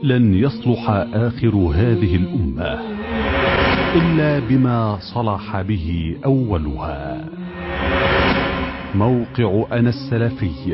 لن يصلح آخر هذه الأمة إلا بما صلح به أولها موقع أنا السلفي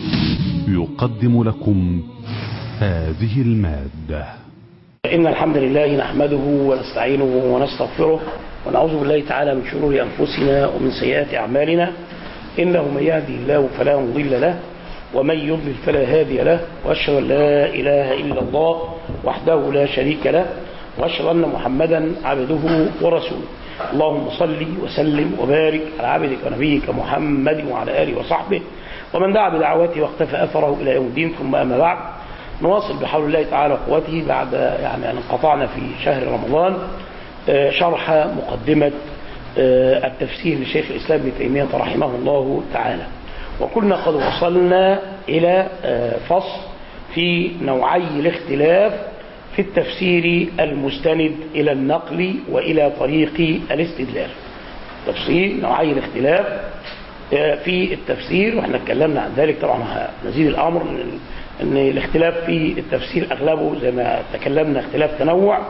يقدم لكم هذه المادة إن الحمد لله نحمده ونستعينه ونستغفره ونعوذ بالله تعالى من شرور أنفسنا ومن سيئات أعمالنا إنه من يهدي الله فلا مضل له ومن يضلل فلا هادي له وأشهد أن لا إله إلا الله وحده لا شريك له وأشهد أن محمدا عبده ورسوله اللهم صل وسلم وبارك على عبدك ونبيك محمد وعلى آله وصحبه ومن دعا بدعوته واختفى أثره إلى يوم الدين ثم أما بعد نواصل بحول الله تعالى وقوته بعد يعني أن انقطعنا في شهر رمضان شرح مقدمة التفسير لشيخ الإسلام ابن تيمية رحمه الله تعالى وكنا قد وصلنا إلى فصل في نوعي الاختلاف في التفسير المستند إلى النقل وإلى طريق الاستدلال تفسير نوعي الاختلاف في التفسير واحنا اتكلمنا عن ذلك طبعا نزيد الأمر ان الاختلاف في التفسير أغلبه زي ما تكلمنا اختلاف تنوع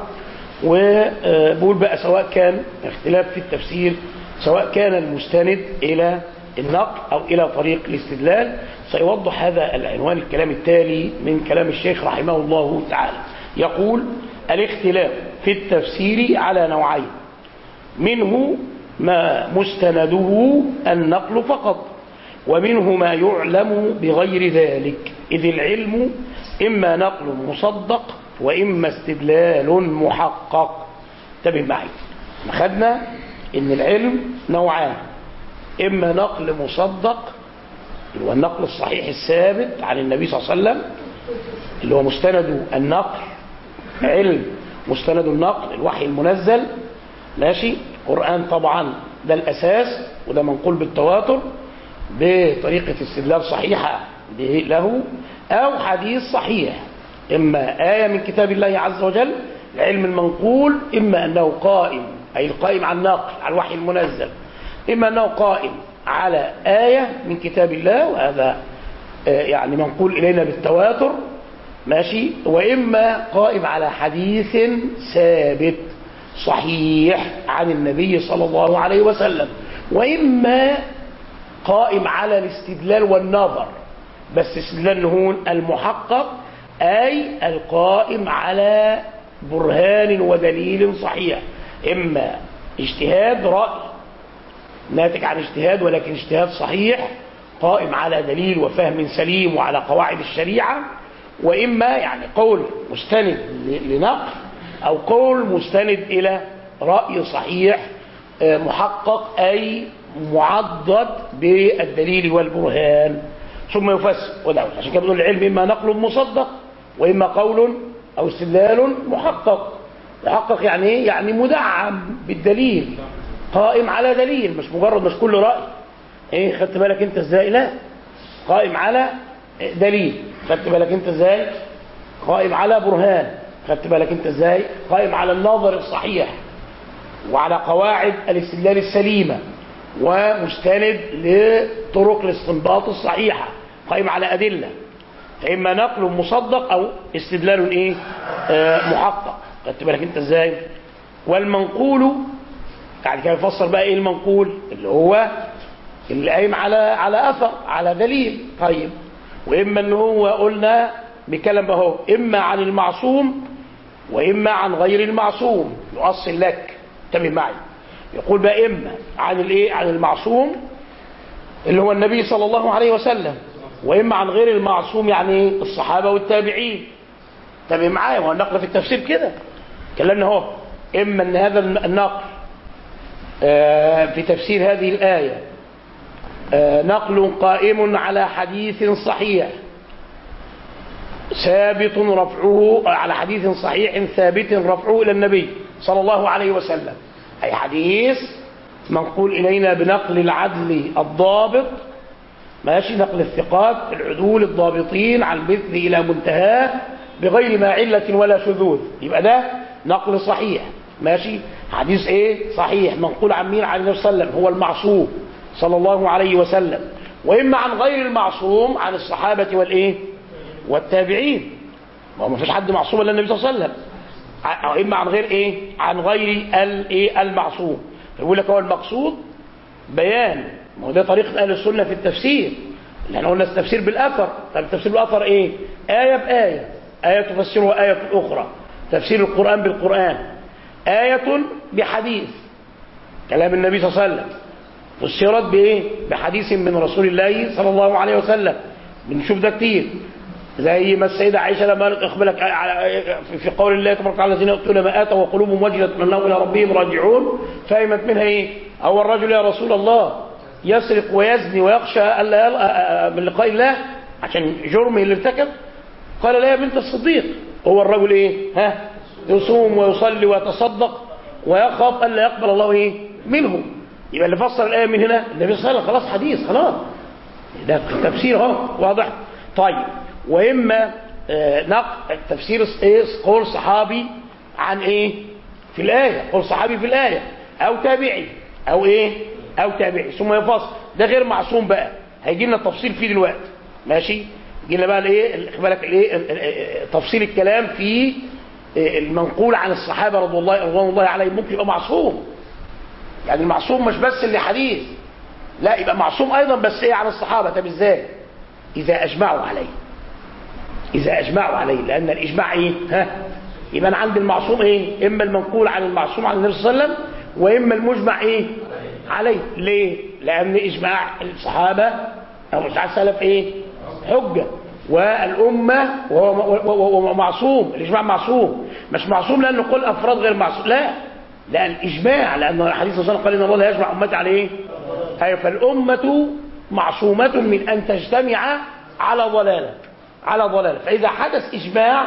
وبقول بقى سواء كان اختلاف في التفسير سواء كان المستند إلى النقل أو إلى طريق الاستدلال سيوضح هذا العنوان الكلام التالي من كلام الشيخ رحمه الله تعالى يقول الاختلاف في التفسير على نوعين منه ما مستنده النقل فقط ومنه ما يعلم بغير ذلك إذ العلم إما نقل مصدق وإما استدلال محقق انتبه معي خدنا إن العلم نوعان إما نقل مصدق اللي هو النقل الصحيح الثابت عن النبي صلى الله عليه وسلم اللي هو مستند النقل علم مستند النقل الوحي المنزل ماشي قرآن طبعا ده الأساس وده منقول بالتواتر بطريقة استدلال صحيحة له أو حديث صحيح إما آية من كتاب الله عز وجل العلم المنقول إما أنه قائم أي القائم على النقل على الوحي المنزل إما أنه قائم على آية من كتاب الله وهذا يعني منقول إلينا بالتواتر ماشي وإما قائم على حديث ثابت صحيح عن النبي صلى الله عليه وسلم وإما قائم على الاستدلال والنظر بس استدلال هون المحقق أي القائم على برهان ودليل صحيح إما اجتهاد رأي ناتج عن اجتهاد ولكن اجتهاد صحيح قائم على دليل وفهم سليم وعلى قواعد الشريعة وإما يعني قول مستند لنقل أو قول مستند إلى رأي صحيح محقق أي معضد بالدليل والبرهان ثم يفسر ودعوه عشان كده بنقول العلم إما نقل مصدق وإما قول أو استدلال محقق محقق يعني ايه؟ يعني مدعم بالدليل قائم على دليل مش مجرد مش كل رأي ايه خدت بالك انت ازاي لا قائم على دليل خدت بالك انت ازاي قائم على برهان خدت بالك انت ازاي قائم على النظر الصحيح وعلى قواعد الاستدلال السليمة ومستند لطرق الاستنباط الصحيحة قائم على أدلة فإما نقل مصدق أو استدلال إيه آه محقق خدت بالك انت ازاي والمنقول بعد كده يفسر بقى ايه المنقول اللي هو اللي قايم على على اثر على دليل طيب واما ان هو قلنا بكلام اهو اما عن المعصوم واما عن غير المعصوم يؤصل لك انتبه معي يقول بقى اما عن الايه عن المعصوم اللي هو النبي صلى الله عليه وسلم واما عن غير المعصوم يعني الصحابه والتابعين انتبه معايا هو النقل في التفسير كده كلامنا اهو اما ان هذا النقل في تفسير هذه الآية نقل قائم على حديث صحيح ثابت رفعه على حديث صحيح ثابت رفعه إلى النبي صلى الله عليه وسلم أي حديث منقول إلينا بنقل العدل الضابط ماشي نقل الثقات العدول الضابطين عن مثل إلى منتهاه بغير ما علة ولا شذوذ يبقى ده نقل صحيح ماشي حديث ايه صحيح منقول عن مين عن النبي صلى الله عليه وسلم هو المعصوم صلى الله عليه وسلم واما عن غير المعصوم عن الصحابه والايه والتابعين ما هو ما فيش حد معصوم الا النبي صلى الله عليه وسلم ع- اما عن غير ايه عن غير الايه المعصوم يقول لك هو المقصود بيان ما هو ده طريقه اهل السنه في التفسير اللي احنا قلنا التفسير بالاثر طب التفسير بالاثر ايه ايه بايه ايه تفسرها ايه اخرى تفسير القران بالقران ايه بحديث كلام النبي صلى الله عليه وسلم فسرت بايه بحديث من رسول الله صلى الله عليه وسلم بنشوف ده كتير زي ما السيدة عائشة لما قالت اخبرك على- في قول الله تبارك وتعالى الذين يؤتون ما آتوا وقلوبهم وجلة أنهم إلى ربهم راجعون فهمت منها إيه؟ أو الرجل يا رسول الله يسرق ويزني ويخشى ألا يلقى من لقاء الله عشان جرمه اللي ارتكب قال لا يا بنت الصديق هو الرجل إيه؟ ها؟ يصوم ويصلي ويتصدق ويخاف ألا يقبل الله إيه؟ منه يبقى اللي فسر الآية من هنا النبي صلى الله عليه وسلم خلاص حديث خلاص ده تفسير اهو واضح طيب واما آه، نقل تفسير ايه قول صحابي عن ايه في الايه قول صحابي في الايه او تابعي او ايه او تابعي ثم يفصل ده غير معصوم بقى هيجي لنا التفصيل فيه دلوقتي ماشي يجي لنا بقى الايه خد بالك الايه ال- ال- ال- تفصيل الكلام في آه، المنقول عن الصحابه رضي الله رضوان الله عليهم ممكن يبقى معصوم يعني المعصوم مش بس اللي حديث لا يبقى معصوم ايضا بس ايه عن الصحابه طب ازاي اذا اجمعوا عليه اذا اجمعوا عليه لان الاجماع ايه ها يبقى انا عندي المعصوم ايه اما المنقول عن المعصوم عن النبي صلى الله عليه وسلم واما المجمع ايه عليه ليه لان اجماع الصحابه او اجماع السلف ايه حجه والامه وهو وهو- وهو معصوم الاجماع معصوم مش معصوم لانه كل افراد غير معصوم لا لا الاجماع لان الحديث صلى الله عليه وسلم قال ان الله لا يجمع امتي على ايه أي فالامه معصومه من ان تجتمع على ضلاله على ضلاله فاذا حدث اجماع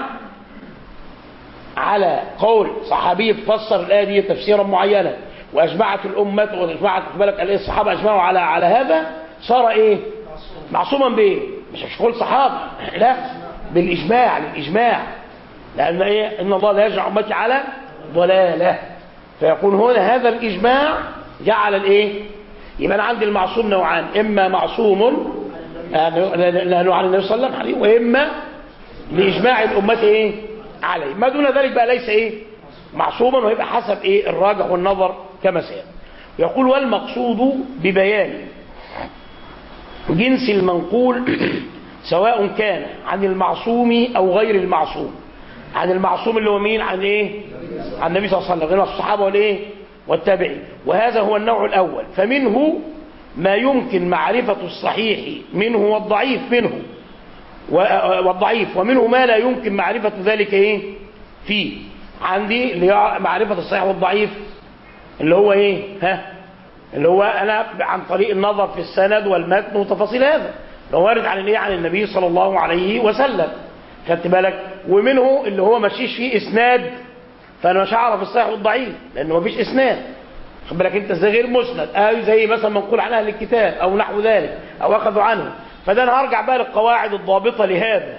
على قول صحابي فسر الايه دي تفسيرا معينا واجمعت الامه واجمعت خد بالك الايه الصحابه اجمعوا على على هذا صار ايه معصوما بايه مش مش قول صحابه لا بالاجماع الاجماع لان ايه ان الله لا يجمع امتي على ضلاله فيكون هنا هذا الاجماع جعل الايه يبقى انا عندي المعصوم نوعان اما معصوم لانه عن النبي صلى الله عليه وسلم واما لاجماع الامه ايه عليه ما دون ذلك بقى ليس ايه معصوما ويبقى حسب ايه الراجح والنظر كما سيأتي يقول والمقصود ببيان جنس المنقول سواء كان عن المعصوم او غير المعصوم عن المعصوم اللي هو مين عن ايه عن النبي صلى الله عليه وسلم غير الصحابه والايه والتابعين وهذا هو النوع الاول فمنه ما يمكن معرفه الصحيح منه والضعيف منه و- والضعيف ومنه ما لا يمكن معرفة ذلك ايه فيه عندي اللي هي معرفة الصحيح والضعيف اللي هو ايه ها اللي هو انا عن طريق النظر في السند والمتن وتفاصيل هذا اللي هو وارد عن الايه عن النبي صلى الله عليه وسلم خدت بالك ومنه اللي هو ماشيش فيه اسناد فانا مش هعرف الصحيح والضعيف لانه مفيش اسناد خد بالك انت ازاي غير مسند او زي مثلا منقول عن اهل الكتاب او نحو ذلك او اخذوا عنه فده انا هرجع بقى للقواعد الضابطه لهذا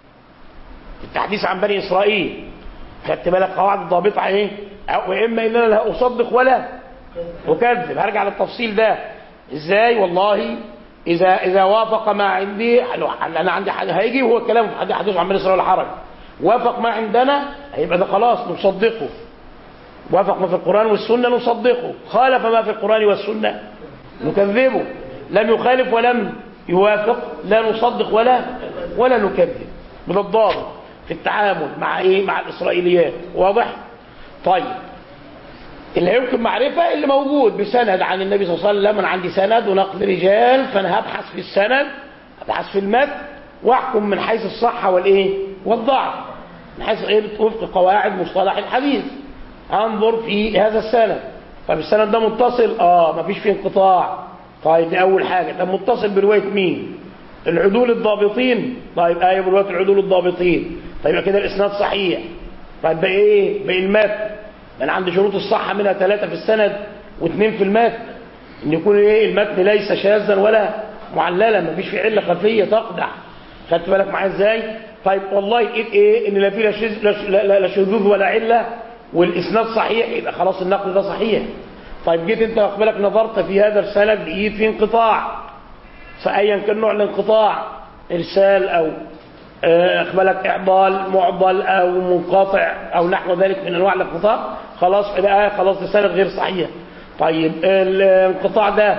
التحديث عن بني اسرائيل خدت بالك قواعد الضابطه ايه أو واما ان انا لا اصدق ولا اكذب هرجع للتفصيل ده ازاي والله اذا اذا وافق ما عندي انا عندي حد هيجي هو الكلام في حديث حديث عن بني اسرائيل ولا حرج وافق ما عندنا هيبقى ده خلاص نصدقه وافق ما في القرآن والسنة نصدقه خالف ما في القرآن والسنة نكذبه لم يخالف ولم يوافق لا نصدق ولا ولا نكذب من الضابط في التعامل مع ايه مع الاسرائيليات واضح طيب اللي يمكن معرفة اللي موجود بسند عن النبي صلى الله عليه وسلم انا عندي سند ونقل رجال فانا هبحث في السند ابحث في المتن واحكم من حيث الصحة والايه والضعف من حيث ايه وفق قواعد مصطلح الحديث انظر في هذا السند طب السند ده متصل اه مفيش فيه انقطاع طيب دي اول حاجه ده متصل بروايه مين العدول الضابطين طيب ايه بروايه العدول الضابطين طيب يبقى كده الاسناد صحيح طيب بقى ايه بقى المتن انا عندي شروط الصحه منها ثلاثه في السند واثنين في المتن ان يكون ايه المتن ليس شاذا ولا معللا مفيش فيه عله خفيه تقدح خدت بالك معايا ازاي طيب والله لقيت ايه ان لا فيه لا شذ- لا ش- لا- لا- لا شذوذ ولا عله والاسناد صحيح يبقى خلاص النقل ده صحيح طيب جيت انت واخد بالك نظرت في هذا السند لقيت فيه انقطاع فايا كان نوع الانقطاع ارسال او اخبالك اعضال معضل او منقطع او نحو ذلك من انواع الانقطاع خلاص بقى خلاص ده سند غير صحيح طيب الانقطاع ده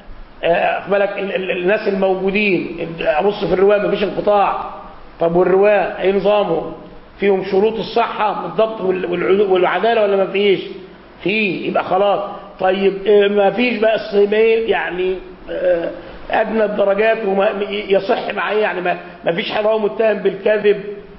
اخبالك الناس الموجودين ابص في الرواه مفيش انقطاع طب والرواه ايه نظامه فيهم شروط الصحه بالضبط والعداله ولا ما فيش فيه يبقى خلاص طيب ما فيش بقى الصيمين يعني ادنى الدرجات وما يصح معاه يعني ما, ما فيش حد هو متهم بالكذب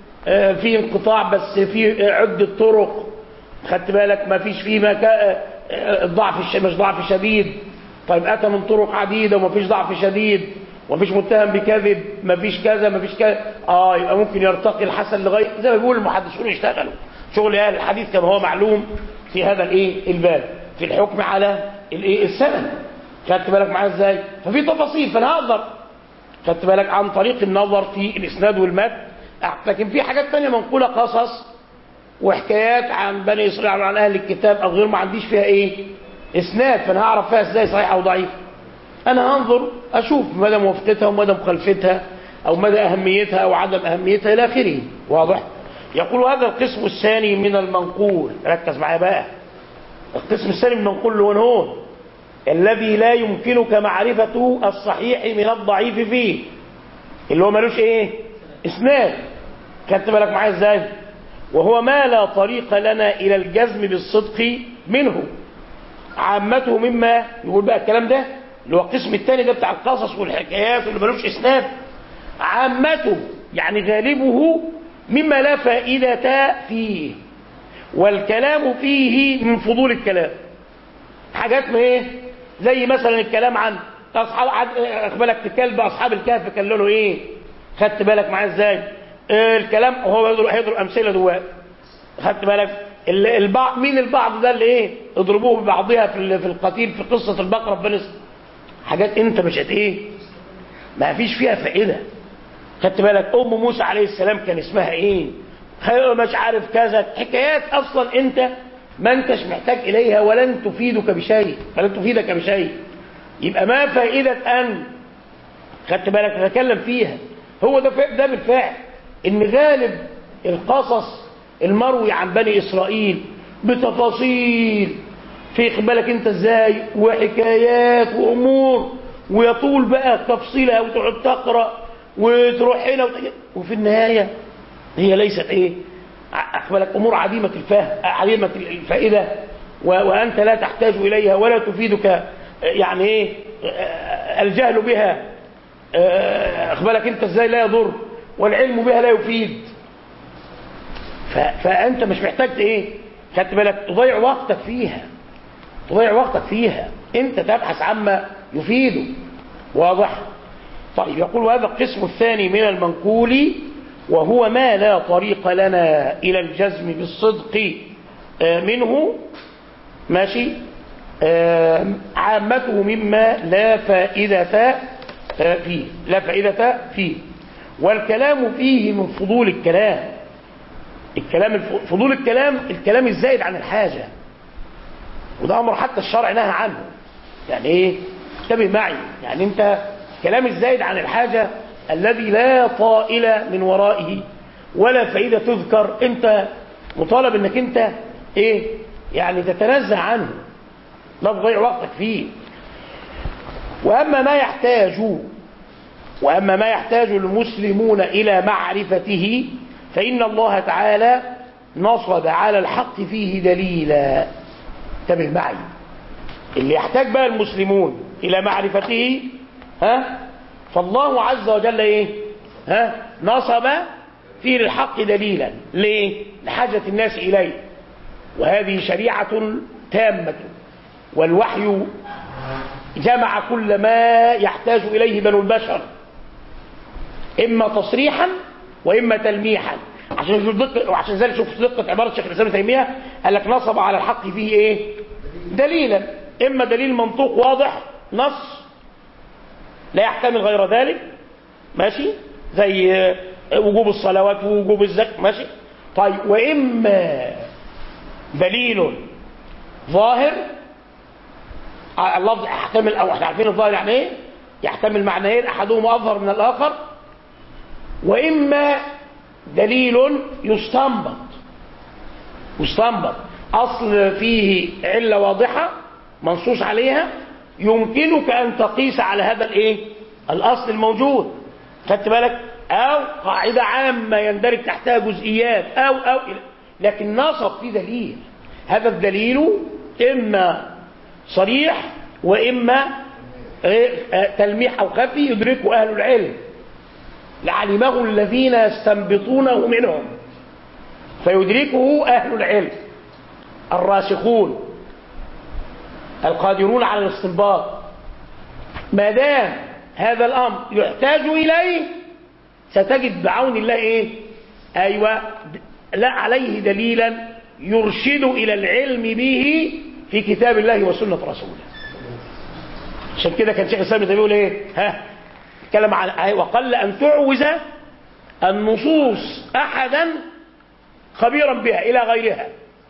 في انقطاع بس في عده طرق خدت بالك ما فيش فيه ما الضعف مش ضعف شديد طيب اتى من طرق عديده وما فيش ضعف شديد ومفيش متهم بكذب مفيش كذا مفيش كذا اه يبقى ممكن يرتقي الحسن لغايه زي ما بيقول المحدثون يشتغلوا شغل اهل الحديث كما هو معلوم في هذا الايه الباب في الحكم على الايه السند خدت بالك معايا ازاي ففي تفاصيل فانا هقدر خدت بالك عن طريق النظر في الاسناد والمتن لكن في حاجات تانية منقوله قصص وحكايات عن بني اسرائيل عن اهل الكتاب او غير ما عنديش فيها ايه اسناد فانا هعرف فيها ازاي صحيح او ضعيف انا هنظر اشوف مدى موافقتها ومدى مخالفتها او مدى اهميتها او عدم اهميتها الى اخره واضح يقول هذا القسم الثاني من المنقول ركز معايا بقى القسم الثاني من المنقول هو هون الذي لا يمكنك معرفة الصحيح من الضعيف فيه اللي هو ملوش ايه اسناد خدت بالك معايا ازاي وهو ما لا طريق لنا الى الجزم بالصدق منه عامته مما يقول بقى الكلام ده اللي هو القسم الثاني ده بتاع القصص والحكايات واللي ملوش اسناد عامته يعني غالبه مما لا فائدة فيه والكلام فيه من فضول الكلام حاجات ما ايه زي مثلا الكلام عن اصحاب اقبلك تكلم اصحاب الكهف كان له ايه خدت بالك معاه ازاي اه الكلام هو هيضرب امثله دلوقتي خدت بالك البعض مين البعض ده اللي ايه اضربوه ببعضها في في القتيل في قصه البقره في بني حاجات انت مش هت ايه ما فيش فيها فائده خدت بالك ام موسى عليه السلام كان اسمها ايه مش عارف كذا حكايات اصلا انت ما انتش محتاج اليها ولن تفيدك بشيء ولن تفيدك بشيء يبقى ما فائده ان خدت بالك نتكلم فيها هو ده ده بالفعل ان غالب القصص المروي عن بني اسرائيل بتفاصيل في بالك انت ازاي وحكايات وامور ويطول بقى تفصيلها وتقعد تقرا وتروح هنا وتجي وفي النهايه هي ليست ايه اخبرك امور عديمه الفهم عديمه الفائده وانت لا تحتاج اليها ولا تفيدك يعني ايه الجهل بها اخبرك انت ازاي لا يضر والعلم بها لا يفيد فانت مش محتاج ايه خدت بالك تضيع وقتك فيها تضيع وقتك فيها انت تبحث عما يفيده واضح طيب يقول هذا القسم الثاني من المنقول وهو ما لا طريق لنا إلى الجزم بالصدق منه ماشي عامته مما لا فائدة فيه لا فائدة فيه والكلام فيه من فضول الكلام الكلام فضول الكلام الكلام الزائد عن الحاجة وده أمر حتى الشرع نهى عنه يعني ايه انتبه معي يعني انت كلام الزايد عن الحاجة الذي لا طائل من ورائه ولا فائدة تذكر انت مطالب انك انت ايه يعني تتنزه عنه لا تضيع وقتك فيه واما ما يحتاج واما ما يحتاج المسلمون الى معرفته فان الله تعالى نصب على الحق فيه دليلا انتبه معي اللي يحتاج بقى المسلمون الى معرفته ها فالله عز وجل ايه ها نصب فيه للحق دليلا ليه لحاجة الناس إليه وهذه شريعة تامة والوحي جمع كل ما يحتاج إليه بنو البشر إما تصريحا وإما تلميحا عشان شوف دقة وعشان ذلك شوف دقة عبارة الشيخ الإسلام تيمية قال لك نصب على الحق فيه إيه دليلا إما دليل منطوق واضح نص لا يحتمل غير ذلك ماشي زي وجوب الصلوات ووجوب الزكاة ماشي طيب وإما دليل ظاهر اللفظ يحتمل أو احنا عارفين الظاهر يعني إيه يحتمل معنيين أحدهما أظهر من الآخر وإما دليل يستنبط يستنبط أصل فيه علة واضحة منصوص عليها يمكنك أن تقيس على هذا الإيه؟ الأصل الموجود خدت بالك أو قاعدة عامة يندرج تحتها جزئيات أو أو لكن نصب في دليل هذا الدليل إما صريح وإما تلميح أو خفي يدركه أهل العلم لعلمه الذين يستنبطونه منهم فيدركه أهل العلم الراسخون القادرون على الاستنباط ما دام هذا الأمر يحتاج إليه ستجد بعون الله إيه أيوة لا عليه دليلا يرشد إلى العلم به في كتاب الله وسنة رسوله عشان كده كان شيخ الإسلام بيقول إيه ها اتكلم عن وقل أن تعوز النصوص أحدا خبيرا بها إلى غيرها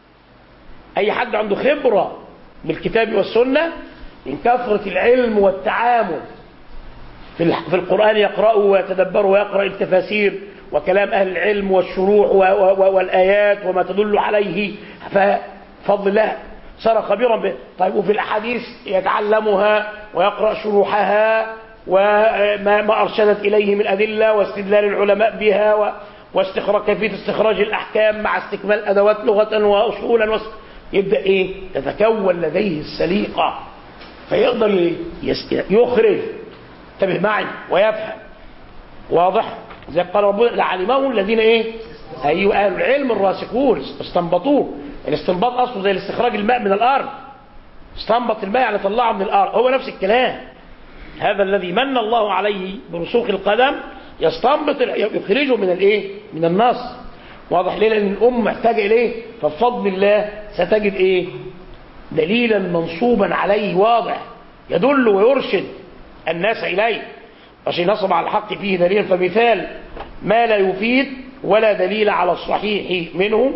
أي حد عنده خبرة بالكتاب والسنة من كثرة العلم والتعامل في في القرآن يقرأه ويتدبره ويقرأ التفاسير وكلام أهل العلم والشروح والآيات وما تدل عليه ففضل الله صار خبيرا به طيب وفي الأحاديث يتعلمها ويقرأ شروحها وما ما أرشدت إليه من أدلة واستدلال العلماء بها واستخراج كيفية استخراج الأحكام مع استكمال أدوات لغة وأصولا وس... يبدأ إيه تتكون لديه السليقة فيقدر يخرج انتبه معي ويفهم واضح زي قال ربنا لعلمه الذين ايه ايوه اهل العلم الراسخون استنبطوه الاستنباط اصله زي الاستخراج الماء من الارض استنبط الماء يعني طلعه من الارض هو نفس الكلام هذا الذي من الله عليه برسوخ القدم يستنبط يخرجه من الايه من النص واضح ليه لان الام محتاجه اليه فبفضل الله ستجد ايه دليلا منصوبا عليه واضح يدل ويرشد الناس اليه عشان نصب على الحق فيه دليل فمثال ما لا يفيد ولا دليل على الصحيح منه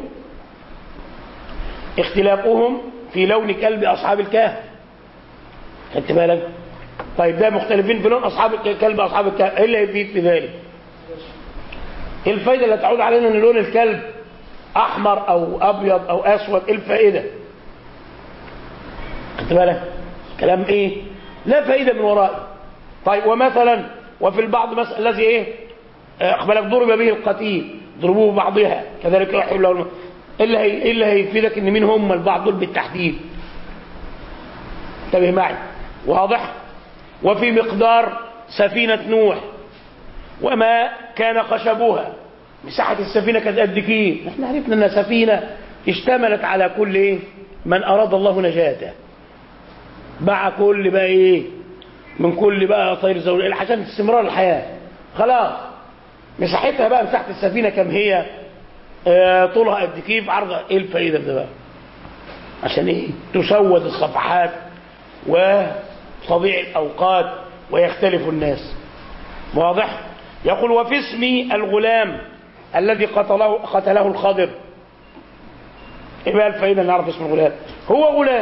اختلافهم في لون كلب اصحاب الكهف خدت بالك طيب ده مختلفين في لون اصحاب كلب اصحاب الكهف ايه اللي يفيد في ذلك ايه الفايده اللي تعود علينا ان لون الكلب احمر او ابيض او اسود ايه الفائده خدت بالك كلام ايه لا فائده من ورائه طيب ومثلا وفي البعض مثلا الذي ايه اقبلك ضرب به القتيل ضربوه بعضها كذلك يحل له الا هي الا هيفيدك ان مين هم البعض دول بالتحديد انتبه معي واضح وفي مقدار سفينة نوح وما كان خشبها مساحة السفينة كانت قد كيه احنا عرفنا انها سفينة اشتملت على كل ايه من اراد الله نجاته مع كل بقى ايه من كل بقى طير زول عشان استمرار الحياة خلاص مساحتها بقى مساحة السفينة كم هي اه طولها قد كيف عرضها ايه الفائدة ده بقى عشان ايه تسود الصفحات وتضيع الاوقات ويختلف الناس واضح يقول وفي اسم الغلام الذي قتله قتله الخضر ايه بقى الفائدة نعرف اسم الغلام هو غلام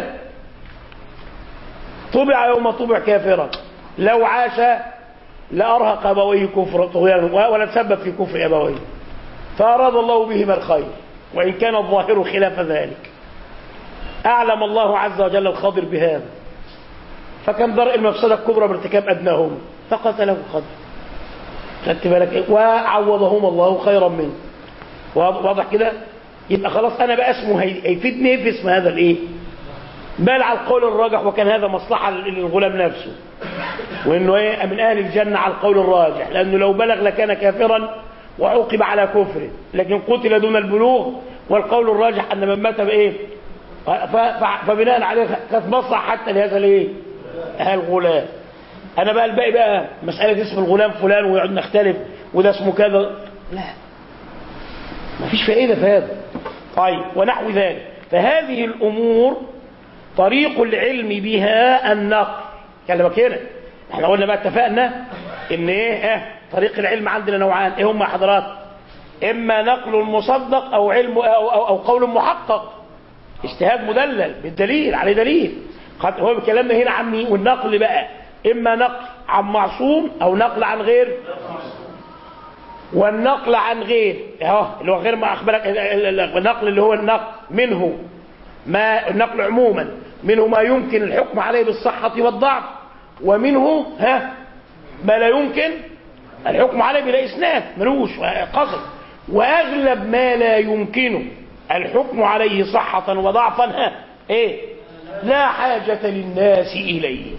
طبع يوم طبع كافرا لو عاش لأرهق أبويه كفر طغيانا ولا تسبب في كفر أبويه فأراد الله بهما الخير وإن كان الظاهر خلاف ذلك أعلم الله عز وجل الخضر بهذا فكان درء المفسدة الكبرى بارتكاب أدناهم فقتله الخضر خدت بالك وعوضهم الله خيرا منه واضح كده يبقى خلاص أنا بقى اسمه هيفيدني في اسم هذا الإيه بل على القول الراجح وكان هذا مصلحة للغلام نفسه وانه ايه من اهل الجنة على القول الراجح لانه لو بلغ لكان كافرا وعوقب على كفره لكن قتل دون البلوغ والقول الراجح ان من مات بايه فبناء عليه كانت مصلحة حتى لهذا الايه الغلام انا بقى الباقي بقى مسألة اسم الغلام فلان ويقعد نختلف وده اسمه كذا لا مفيش فائدة في هذا طيب ونحو ذلك فهذه الامور طريق العلم بها النقل كلمك هنا احنا قلنا بقى اتفقنا ان ايه اه طريق العلم عندنا نوعان ايه هم حضرات اما نقل مصدق او علم او, أو, أو قول محقق اجتهاد مدلل بالدليل عليه دليل هو بكلامنا هنا عن مين والنقل بقى اما نقل عن معصوم او نقل عن غير والنقل عن غير اهو اللي هو غير ما اخبرك النقل اللي هو النقل منه ما النقل عموما منه ما يمكن الحكم عليه بالصحة والضعف ومنه ها ما لا يمكن الحكم عليه بلا اسناد ملوش قصد واغلب ما لا يمكن الحكم عليه صحة وضعفا ها ايه لا حاجة للناس اليه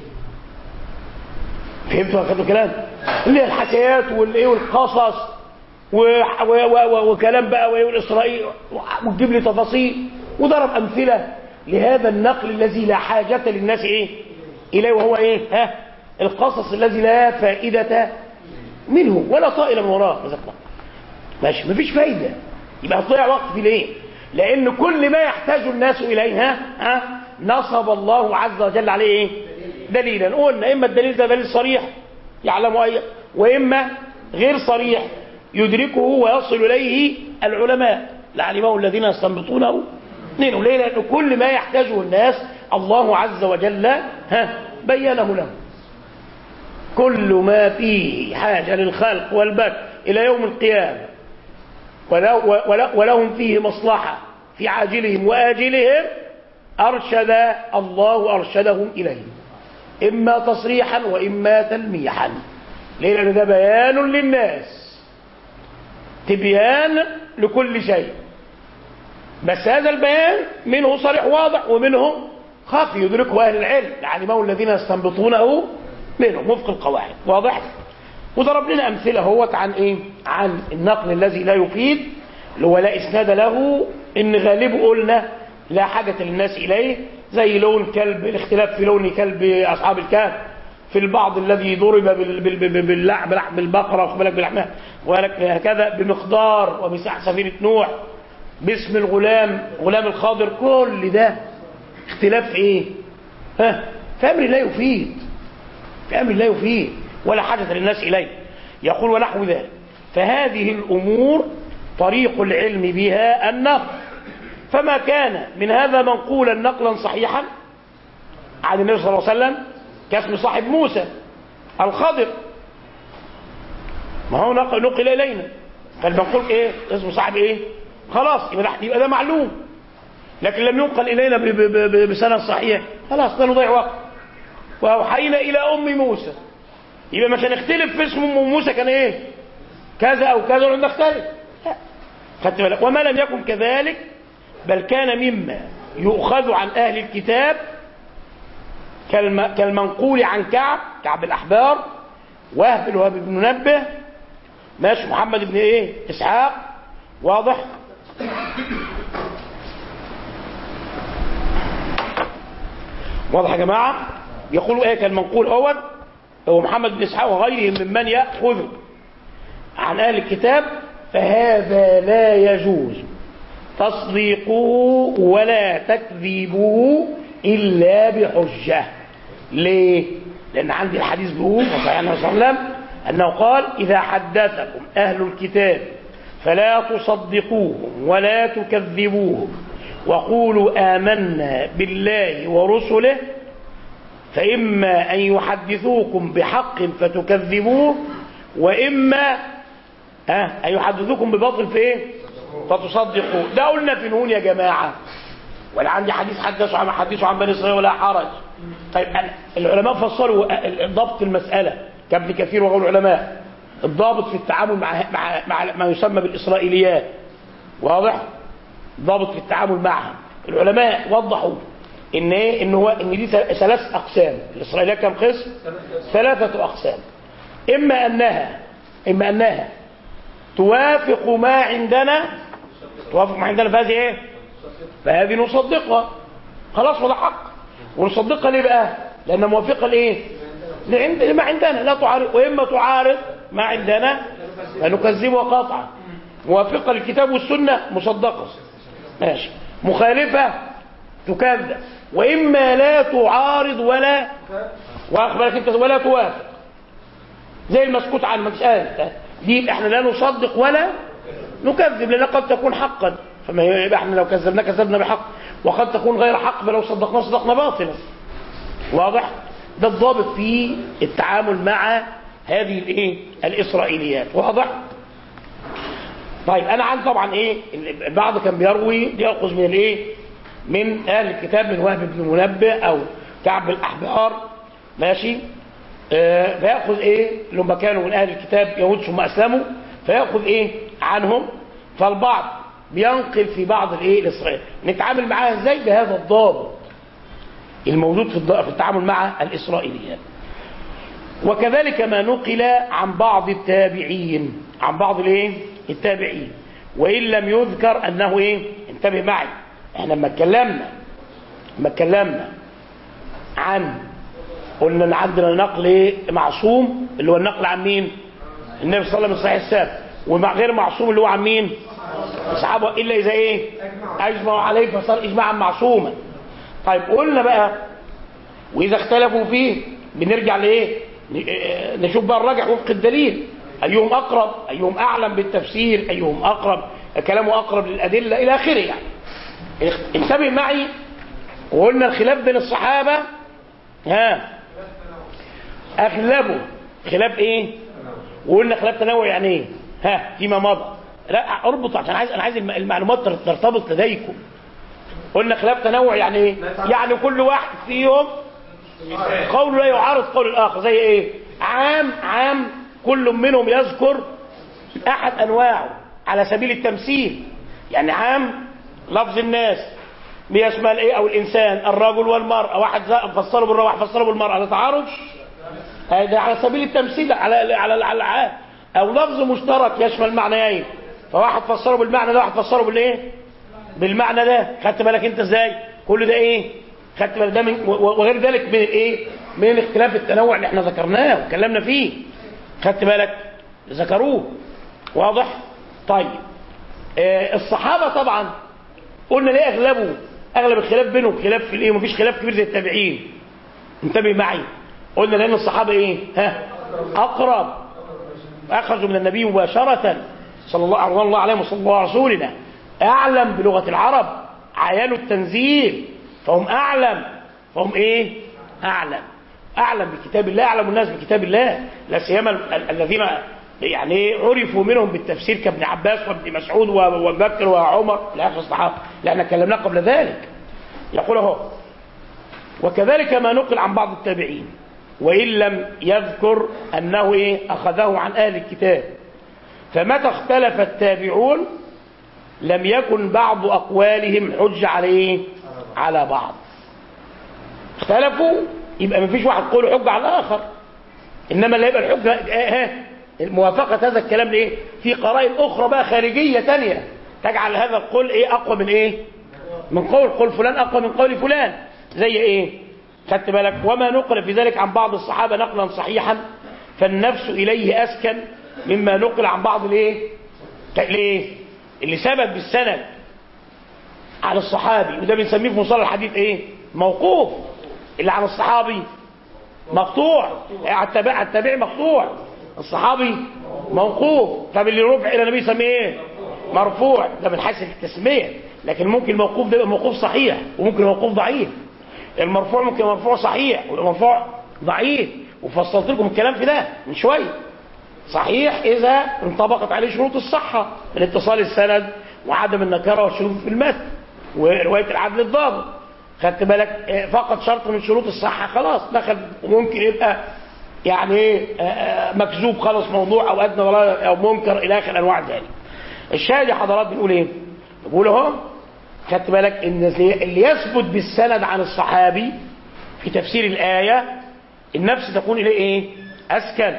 فهمتوا اخذوا كلام اللي هي الحكايات والايه والقصص و... و... و... وكلام بقى والاسرائيل وتجيب لي تفاصيل وضرب امثله لهذا النقل الذي لا حاجه للناس ايه اليه وهو ايه ها القصص الذي لا فائده منه ولا طائل من وراه جزاك الله ماشي مفيش فايده يبقى هتضيع وقت في ليه لان كل ما يحتاج الناس اليه ها ها نصب الله عز وجل عليه ايه دليلا قلنا اما الدليل ده دليل صريح يعلم اي واما غير صريح يدركه ويصل اليه العلماء لعلمه الذين يستنبطونه منه ليه لان كل ما يحتاجه الناس الله عز وجل ها بينه لهم كل ما فيه حاجه للخلق والبث الى يوم القيامه ولهم فيه مصلحه في عاجلهم واجلهم ارشد الله ارشدهم اليه إما تصريحا وإما تلميحا ليه لأن ده بيان للناس تبيان لكل شيء بس هذا البيان منه صريح واضح ومنه خفي يدركه أهل العلم علمه الذين يستنبطونه منهم وفق القواعد واضح وضرب لنا أمثلة هوت عن إيه عن النقل الذي لا يفيد اللي هو لا إسناد له إن غالبه قلنا لا حاجة للناس إليه زي لون كلب الاختلاف في لون كلب أصحاب الكهف في البعض الذي ضرب باللحم بلحم البقرة واخد بالك بلحمها وهكذا بمقدار ومساحة سفينة نوح باسم الغلام غلام الخاضر كل ده اختلاف ايه ها في امر لا يفيد في امر لا يفيد ولا حاجة للناس اليه يقول ونحو ذلك فهذه الامور طريق العلم بها النقل فما كان من هذا منقولا نقلا صحيحا عن النبي صلى الله عليه وسلم كاسم صاحب موسى الخضر ما هو نقل, نقل الينا فالمنقول ايه اسمه صاحب ايه خلاص يبقى ده, يبقى ده معلوم لكن لم ينقل الينا بسند صحيح خلاص ده نضيع وقت واوحينا الى ام موسى يبقى مش هنختلف في اسم ام موسى كان ايه كذا او كذا ولا نختلف خدت بالك وما لم يكن كذلك بل كان مما يؤخذ عن أهل الكتاب كالمنقول عن كعب كعب الأحبار وهب الوهاب بن منبه ماشي محمد بن ايه اسحاق واضح واضح يا جماعة يقولوا ايه كالمنقول هو هو محمد بن اسحاق وغيرهم ممن يأخذ عن أهل الكتاب فهذا لا يجوز تصديقه ولا تكذيبه إلا بحجة ليه؟ لأن عندي الحديث بيقول صحيح النبي صلى الله عليه وسلم أنه قال إذا حدثكم أهل الكتاب فلا تصدقوهم ولا تكذبوهم وقولوا آمنا بالله ورسله فإما أن يحدثوكم بحق فتكذبوه وإما أن يحدثوكم بباطل في إيه؟ فتصدقوا ده قلنا في نون يا جماعة ولا عندي حديث حدثوا عن حديثوا عن بني إسرائيل ولا حرج طيب العلماء فصلوا ضبط المسألة كابن كثير وغير العلماء الضابط في التعامل مع, مع, مع ما يسمى بالإسرائيليات واضح ضابط في التعامل معها العلماء وضحوا ان ايه ان هو ان دي ثلاث اقسام الاسرائيليات كم قسم ثلاثه اقسام اما انها اما انها توافق ما عندنا توافق ما عندنا فهذه ايه فهذه نصدقها خلاص وده حق ونصدقها ليه بقى لان موافقه لايه لعند ما عندنا لا تعارض واما تعارض ما عندنا فنكذبها قطعا موافقه للكتاب والسنه مصدقه ماشي مخالفه تكذب واما لا تعارض ولا واخبرك انت ولا توافق زي المسكوت عن مسألة دي احنا لا نصدق ولا نكذب لان قد تكون حقا فما يبقى احنا لو كذبنا كذبنا بحق وقد تكون غير حق فلو صدقنا صدقنا باطلا واضح ده الضابط في التعامل مع هذه الايه الاسرائيليات واضح طيب انا عندي طبعا ايه البعض كان بيروي بياخذ من الايه من اهل الكتاب من وهب بن منبه او كعب الاحبار ماشي آه فياخذ ايه لما كانوا من اهل الكتاب يهود ثم اسلموا فياخذ ايه عنهم فالبعض بينقل في بعض الايه الاسرائيل نتعامل معاها ازاي بهذا الضابط الموجود في في التعامل مع الاسرائيليات وكذلك ما نقل عن بعض التابعين عن بعض الايه التابعين وان لم يذكر انه ايه انتبه معي احنا لما اتكلمنا لما اتكلمنا عن قلنا ان عندنا نقل ايه معصوم اللي هو النقل عن مين النبي صلى الله عليه وسلم الصحيح السابق ومع غير معصوم اللي هو عن مين الصحابه الا اذا ايه اجمعوا عليه فصار اجماعا معصوما طيب قلنا بقى واذا اختلفوا فيه بنرجع لايه نشوف بقى الراجح وفق الدليل ايهم اقرب ايهم اعلم بالتفسير ايهم اقرب كلامه اقرب للادله الى اخره يعني انتبه معي وقلنا الخلاف بين الصحابه ها اغلبه خلاف ايه وقلنا خلاف تنوع يعني ايه ها فيما مضى لا اربط عشان عايز انا عايز المعلومات ترتبط لديكم قلنا خلاف تنوع يعني ايه يعني كل واحد فيهم قول لا يعارض قول الاخر زي ايه عام عام كل منهم يذكر احد انواعه على سبيل التمثيل يعني عام لفظ الناس بيشمل ايه او الانسان الرجل والمراه واحد فسره بالرجل واحد فسره بالمراه هذا تعارض هذا على سبيل التمثيل على على على العام او لفظ مشترك يشمل معنيين فواحد فسره بالمعنى ده واحد فسره بالايه بالمعنى ده خدت بالك انت ازاي كل ده ايه خدت بالك ده من وغير ذلك من الايه من الاختلاف التنوع اللي احنا ذكرناه واتكلمنا فيه خدت بالك ذكروه واضح طيب آه الصحابه طبعا قلنا ليه اغلبه اغلب الخلاف بينهم خلاف في الايه مفيش خلاف كبير زي التابعين انتبه معي قلنا لان الصحابه ايه ها اقرب اخذوا من النبي مباشره صلى الله عليه الله عليه وصلى الله على رسولنا اعلم بلغه العرب عيال التنزيل فهم اعلم فهم ايه اعلم اعلم بكتاب الله اعلم الناس بكتاب الله لا سيما الذين يعني عرفوا منهم بالتفسير كابن عباس وابن مسعود وبكر وعمر لاخر الصحابه لان كلمناه قبل ذلك يقول اهو وكذلك ما نقل عن بعض التابعين وان لم يذكر انه ايه اخذه عن اهل الكتاب فمتى اختلف التابعون لم يكن بعض اقوالهم حجه عليه على بعض اختلفوا يبقى ما فيش واحد قول حجه على الاخر انما اللي يبقى الحجه ها موافقه هذا الكلام لايه في قرائن اخرى بقى خارجيه تانية تجعل هذا القول ايه اقوى من ايه من قول قول فلان اقوى من قول فلان زي ايه خدت بالك وما نقل في ذلك عن بعض الصحابه نقلا صحيحا فالنفس اليه اسكن مما نقل عن بعض الايه ليه اللي ثبت بالسند على الصحابي وده بنسميه في مصطلح الحديث ايه موقوف اللي على الصحابي مقطوع على التابع التابعي مقطوع الصحابي موقوف طب اللي رفع الى النبي يسميه ايه مرفوع ده من حيث التسميه لكن ممكن الموقوف ده يبقى موقوف صحيح وممكن موقوف ضعيف المرفوع ممكن مرفوع صحيح والمرفوع ضعيف وفصلت لكم الكلام في ده من شويه صحيح اذا انطبقت عليه شروط الصحه من اتصال السند وعدم النكره والشروط في المتن وروايه العدل الضابط خدت بالك فقط شرط من شروط الصحه خلاص دخل وممكن يبقى يعني ايه مكذوب خالص موضوع او ادنى ولا او منكر الى اخر انواع ذلك الشاهد يا حضرات بنقول ايه بقول اهو خدت بالك ان اللي يثبت بالسند عن الصحابي في تفسير الايه النفس تكون اليه ايه اسكن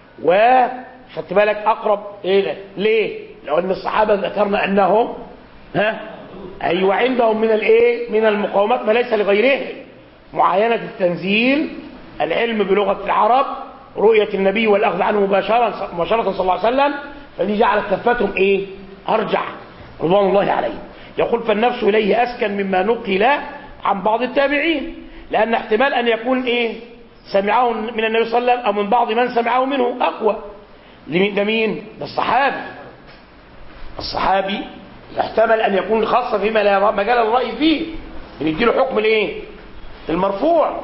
وخدت بالك اقرب ايه ليه لو ان الصحابه ذكرنا انهم ها ايوه عندهم من الايه من المقاومات ما ليس لغيرهم معاينه التنزيل العلم بلغه العرب رؤيه النبي والاخذ عنه مباشره مباشره صلى الله عليه وسلم فدي جعلت كفتهم ايه ارجح رضوان الله عليهم يقول فالنفس اليه اسكن مما نقل عن بعض التابعين لان احتمال ان يكون ايه سمعه من النبي صلى الله عليه وسلم او من بعض من سمعه منه اقوى ده مين ده الصحابي الصحابي يحتمل ان يكون خاصه فيما لا مجال الراي فيه بنديله حكم الايه المرفوع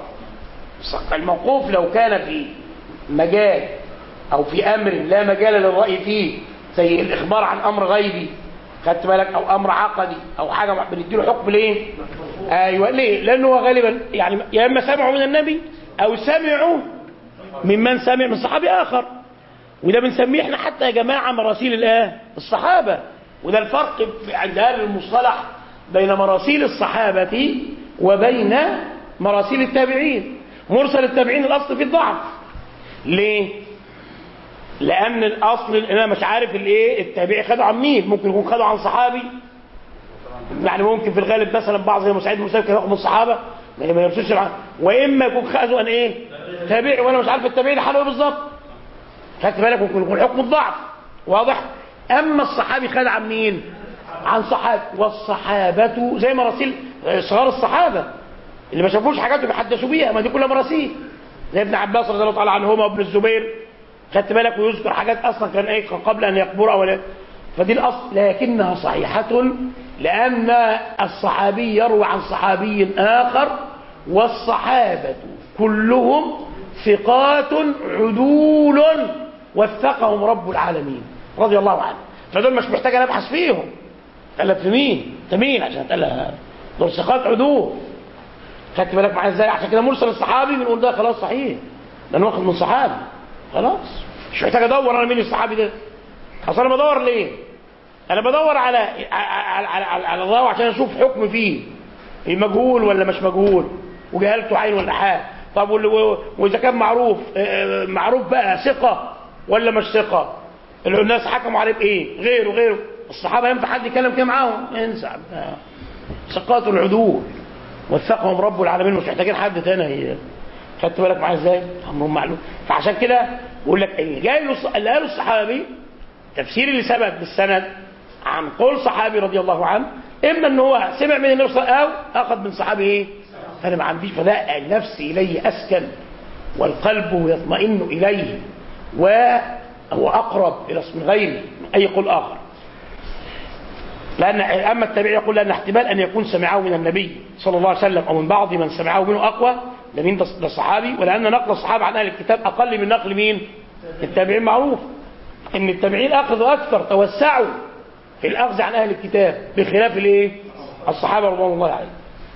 الموقوف لو كان في مجال او في امر لا مجال للراي فيه زي الاخبار عن امر غيبي خدت بالك او امر عقدي او حاجه بنديله حكم ليه ايوه ليه لانه هو غالبا يعني يا اما سمعوا من النبي او سمعوا ممن سمع من صحابي اخر وده بنسميه احنا حتى يا جماعه مراسيل الايه الصحابه وده الفرق عند اهل المصطلح بين مراسيل الصحابه وبين مراسيل التابعين مرسل التابعين الاصل في الضعف ليه لان الاصل انا مش عارف الايه التابعي خده عن مين ممكن يكون خده عن صحابي يعني ممكن في الغالب مثلا بعض زي مسعود المسيب كان ياخد من الصحابه ما ما يمسكش معاه واما يكون خده عن ايه تابعي وانا مش عارف التابعي ده حاله ايه بالظبط خدت بالك ممكن يكون حكم الضعف واضح اما الصحابي خد عن مين عن صحابي والصحابه زي مراسيل صغار الصحابه اللي ما شافوش حاجات بيحدثوا بيها ما دي كلها مراسيل زي ابن عباس رضي الله تعالى عنهما وابن الزبير خدت بالك ويذكر حاجات اصلا كان ايه قبل ان يقبرها ولا فدي الاصل لكنها صحيحه لان الصحابي يروي عن صحابي اخر والصحابه كلهم ثقات عدول وثقهم رب العالمين رضي الله عنه فدول مش محتاج انا ابحث فيهم قال في مين انت مين عشان تقول دول ثقات عدول خدت بالك معايا ازاي عشان كده مرسل الصحابي بنقول ده خلاص صحيح ده انا واخد من صحابي خلاص مش محتاج ادور انا مين الصحابي ده اصل انا بدور ليه انا بدور على على على, على, على الله عشان اشوف حكم فيه مجهول ولا مش مجهول وجهالته عين ولا حال طب واذا كان معروف معروف بقى ثقه ولا مش ثقه الناس حكموا عليه بايه غيره غيره الصحابه ينفع حد يتكلم كده معاهم انسى ثقات العدول وثقهم رب العالمين مش محتاجين حد تاني خدت بالك معايا ازاي امرهم معلوم فعشان كده بقول لك اللي جاي له اللي قاله الصحابي تفسير اللي ثبت بالسند عن قول صحابي رضي الله عنه اما ان هو سمع من النبي صلى الله عليه وسلم او اخذ من صحابي ايه فانا ما عنديش فلا النفس اليه اسكن والقلب يطمئن اليه وهو اقرب الى من غيره من اي قول اخر لأن أما التابعي يقول لأن احتمال أن يكون سمعه من النبي صلى الله عليه وسلم أو من بعض من سمعه منه أقوى ده مين ده الصحابي ولأن نقل الصحابة عن أهل الكتاب أقل من نقل مين التابعين معروف إن التابعين أخذوا أكثر توسعوا في الأخذ عن أهل الكتاب بخلاف الإيه الصحابة رضوان الله عليهم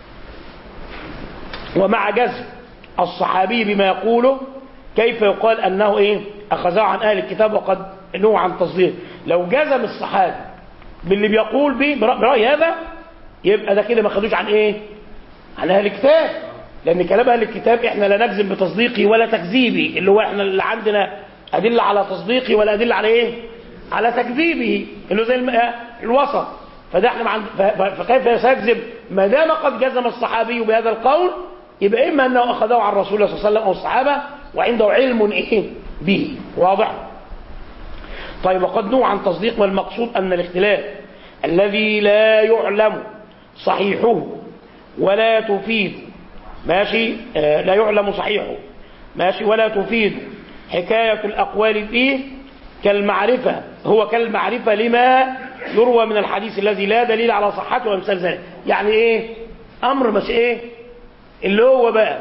ومع جزم الصحابي بما يقوله كيف يقال أنه إيه أخذه عن أهل الكتاب وقد نوع عن تصديق لو جزم الصحابي باللي بيقول به برأي هذا يبقى ده كده ما خدوش عن ايه عن اهل الكتاب لان كلام اهل الكتاب احنا لا نجزم بتصديقي ولا تكذيبي اللي هو احنا اللي عندنا ادله على تصديقي ولا ادله على ايه على تكذيبه اللي زي الوسط فده احنا عند فكيف سيكذب ما دام قد جزم الصحابي بهذا القول يبقى اما انه اخذه عن رسول الله صلى الله عليه وسلم او الصحابه وعنده علم ايه به واضح طيب وقد نوع عن تصديق والمقصود أن الاختلاف الذي لا يعلم صحيحه ولا تفيد ماشي آه لا يعلم صحيحه ماشي ولا تفيد حكاية الأقوال فيه كالمعرفة هو كالمعرفة لما يروى من الحديث الذي لا دليل على صحته وامثال ذلك يعني ايه امر مش ايه اللي هو بقى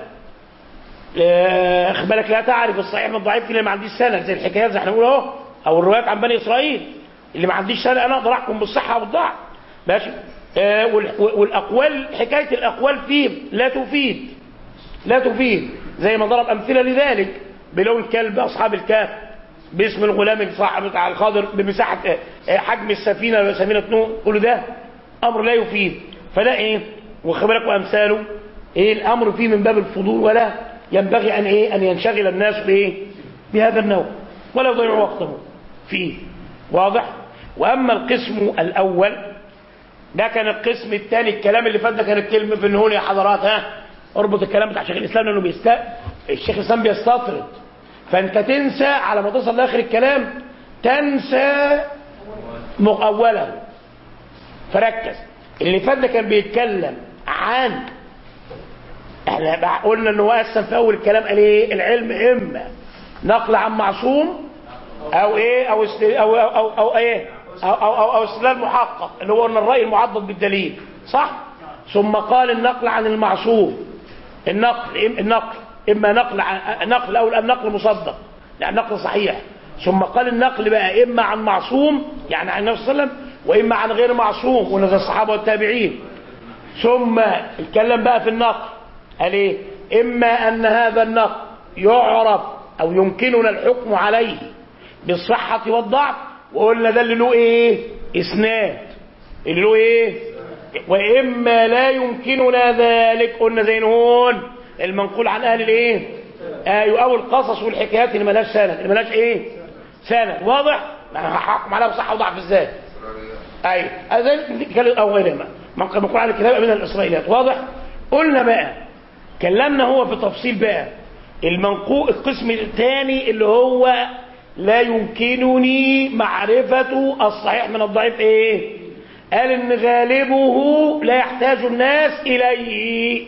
اخ بالك لا تعرف الصحيح من الضعيف اللي ما عنديش سند زي الحكايات زي احنا بنقول اهو او الروايات عن بني اسرائيل اللي ما عنديش سنه انا اقدر احكم بالصحه والضعف ماشي آه والاقوال حكايه الاقوال فيه لا تفيد لا تفيد زي ما ضرب امثله لذلك بلون الكلب اصحاب الكهف باسم الغلام صاحب بتاع الخضر بمساحه آه حجم السفينه سفينه نوح كل ده امر لا يفيد فده ايه وخد بالك وامثاله ايه الامر فيه من باب الفضول ولا ينبغي ان ايه ان ينشغل الناس بايه بهذا النوع ولا يضيعوا وقته فيه واضح واما القسم الاول ده كان القسم الثاني الكلام اللي فات ده كان الكلمه في النهول يا حضرات ها اربط الكلام بتاع شيخ الاسلام لانه بيست الشيخ الاسلام بيستطرد فانت تنسى على ما توصل لاخر الكلام تنسى اوله فركز اللي فات ده كان بيتكلم عن احنا قلنا ان هو قسم في اول الكلام قال ايه العلم اما نقل عن معصوم او ايه او او او, أو, أو ايه او او او, أو استدلال محقق اللي هو ان الراي المعضد بالدليل صح ثم قال النقل عن المعصوم النقل النقل اما نقل عن نقل او النقل مصدق يعني نقل صحيح ثم قال النقل بقى اما عن معصوم يعني عن النبي صلى الله عليه وسلم واما عن غير معصوم ولا زي الصحابه والتابعين ثم اتكلم بقى في النقل قال ايه اما ان هذا النقل يعرف او يمكننا الحكم عليه بالصحه والضعف وقلنا ده اللي له ايه اسناد اللي له ايه واما لا يمكننا ذلك قلنا زي نهون المنقول عن اهل الايه ايوه او القصص والحكايات اللي ملهاش سند اللي ملهاش ايه سند واضح ما هحكم عليها بصحه وضعف ازاي ايوه هذا او غيرهما منقول عن الكتاب من الاسرائيليات واضح قلنا بقى كلمنا هو في تفصيل بقى المنقول القسم الثاني اللي هو لا يمكنني معرفة الصحيح من الضعيف ايه قال ان غالبه لا يحتاج الناس اليه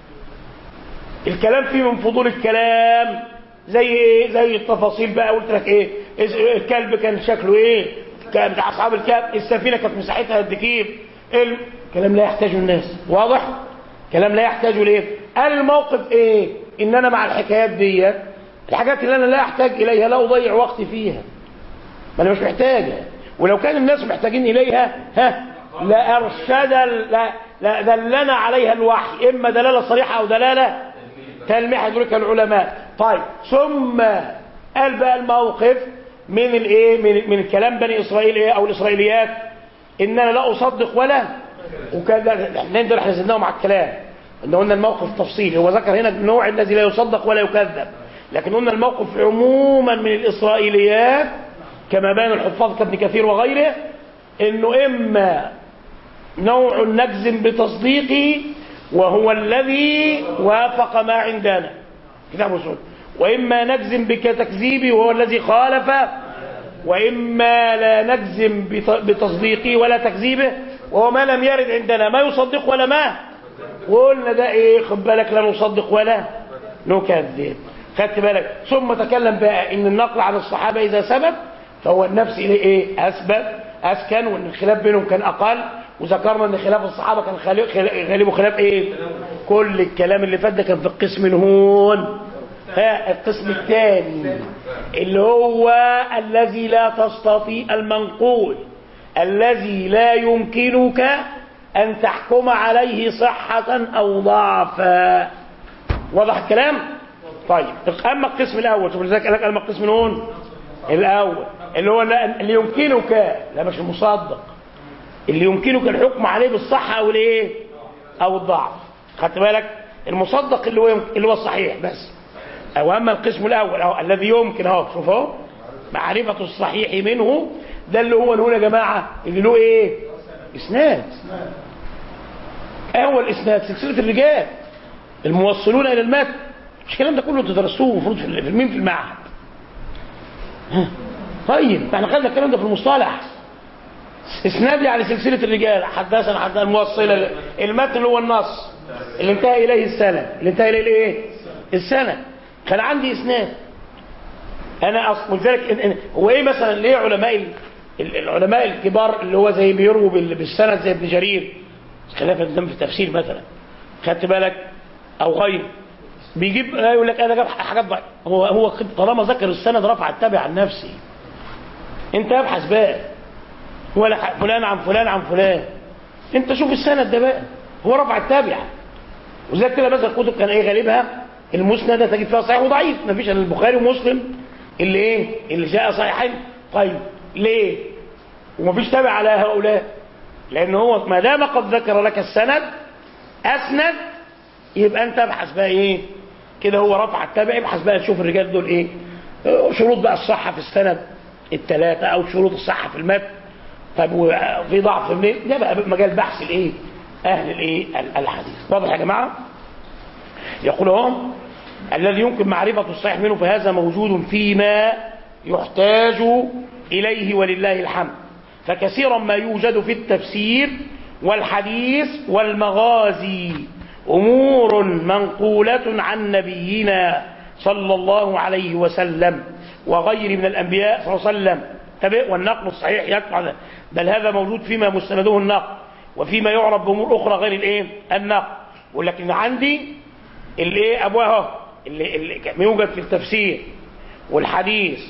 الكلام فيه من فضول الكلام زي ايه زي التفاصيل بقى قلت لك ايه الكلب كان شكله ايه كان بتاع اصحاب الكهف السفينه كانت مساحتها قد كيف الكلام لا يحتاجه الناس واضح كلام لا يحتاجه ليه قال الموقف ايه ان انا مع الحكايات دي الحاجات اللي انا لا احتاج اليها لا اضيع وقتي فيها ما انا مش محتاجها ولو كان الناس محتاجين اليها ها لا ارشد لا لا دلنا عليها الوحي اما دلاله صريحه او دلاله تلميح يدركها العلماء طيب ثم قال بقى الموقف من الايه من, من كلام بني اسرائيل ايه او الاسرائيليات ان انا لا اصدق ولا وكان الاثنين دول احنا زدناهم على الكلام ان قلنا الموقف تفصيلي هو ذكر هنا النوع الذي لا يصدق ولا يكذب لكن قلنا الموقف عموما من الاسرائيليات كما بان الحفاظ كابن كثير وغيره انه اما نوع نجزم بتصديقه وهو الذي وافق ما عندنا كتاب السنه واما نجزم بتكذيبه وهو الذي خالف واما لا نجزم بتصديقه ولا تكذيبه وهو ما لم يرد عندنا ما يصدق ولا ما وقلنا ده ايه خد بالك لا نصدق ولا نكذب خدت بالك ثم تكلم بقى ان النقل عن الصحابه اذا ثبت فهو النفس اليه ايه اثبت اسكن وان الخلاف بينهم كان اقل وذكرنا ان خلاف الصحابه كان غالبه خلاف ايه كل الكلام اللي فات ده كان في القسم الهون ها القسم الثاني اللي هو الذي لا تستطيع المنقول الذي لا يمكنك ان تحكم عليه صحه او ضعفا واضح الكلام طيب اما القسم الاول شوف لذلك قال لك اما القسم الهون الاول اللي هو اللي يمكنك لا مش المصدق اللي يمكنك الحكم عليه بالصحة أو الإيه أو الضعف خدت بالك المصدق اللي هو اللي هو الصحيح بس أو أما القسم الأول أو الذي يمكن أهو شوف أهو معرفة الصحيح منه ده اللي هو اللي هو يا جماعة اللي له إيه إسناد أول إسناد سلسلة الرجال الموصلون إلى المتن مش الكلام ده كله تدرسوه المفروض في المين في المعهد طيب احنا خدنا الكلام ده في المصطلح اسناد يعني سلسله الرجال حدثنا حدثنا الموصله المتن اللي هو النص اللي انتهى اليه السند اللي انتهى اليه الايه السند كان عندي اسناد انا اصل ولذلك هو ايه مثلا ليه علماء العلماء الكبار اللي هو زي بيروا بالسند زي ابن جرير خلاف الدم في التفسير مثلا خدت بالك او غيره بيجيب يقول لك انا جاب حاجات ضعيفه هو هو طالما ذكر السند رفع التابع عن نفسي انت ابحث بقى ولا فلان عن فلان عن فلان انت شوف السند ده بقى هو رفع التابع وزي كده مثلا الكتب كان ايه غالبها المسند تجد فيها صحيح وضعيف ما فيش الا البخاري ومسلم اللي ايه اللي جاء صحيحين طيب ليه ومفيش تابع على هؤلاء لان هو ما دام قد ذكر لك السند اسند يبقى انت ابحث بقى ايه كده هو رفع التابع ابحث بقى تشوف الرجال دول ايه شروط بقى الصحه في السند الثلاثه او شروط الصحه في المتن طيب وفي ضعف منين ده بقى مجال بحث الايه اهل الايه الحديث واضح يا جماعه يقول هم الذي يمكن معرفة الصحيح منه فهذا موجود فيما يحتاج إليه ولله الحمد فكثيرا ما يوجد في التفسير والحديث والمغازي أمور منقولة عن نبينا صلى الله عليه وسلم وغير من الأنبياء صلى الله عليه وسلم تبع والنقل الصحيح يقطع بل هذا موجود فيما مستنده النقل وفيما يعرف بأمور أخرى غير الإيه النقل ولكن عندي الايه ابوها اللي, اللي يوجد في التفسير والحديث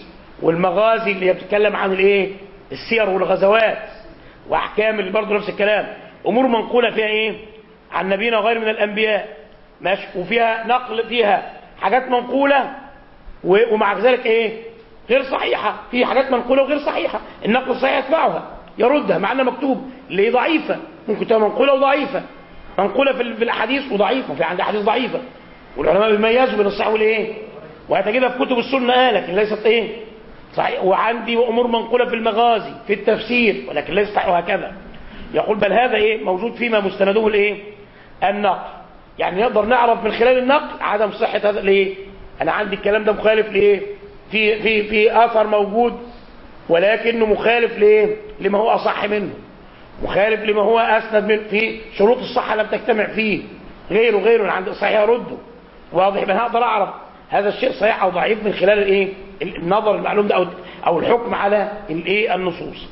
والمغازي اللي هي بتتكلم عن الايه السير والغزوات واحكام اللي برضه نفس الكلام امور منقوله فيها ايه عن نبينا وغير من الانبياء ماشي وفيها نقل فيها حاجات منقوله و- ومع ذلك ايه غير صحيحه في حاجات منقوله وغير صحيحه النقل الصحيح يتبعها يردها مع انها مكتوب اللي هي ضعيفه ممكن تبقى منقوله وضعيفه منقوله في ال- في الاحاديث وضعيفه وفي عندها احاديث ضعيفه والعلماء بيميزوا بين الصحيح والايه وهتجدها في كتب السنه آه لكن ليست ايه صحيح وعندي امور منقوله في المغازي في التفسير ولكن ليست صحيح وهكذا يقول بل هذا ايه موجود فيما مستنده الايه النقل يعني نقدر نعرف من خلال النقل عدم صحه هذا ليه انا عندي الكلام ده مخالف لايه في في في اثر موجود ولكنه مخالف لايه لما هو اصح منه مخالف لما هو اسند من في شروط الصحه لم تجتمع فيه غيره غيره عند الصحيح يرده واضح يبقى هقدر اعرف هذا الشيء صحيح او ضعيف من خلال الايه النظر المعلوم ده او او الحكم على الايه النصوص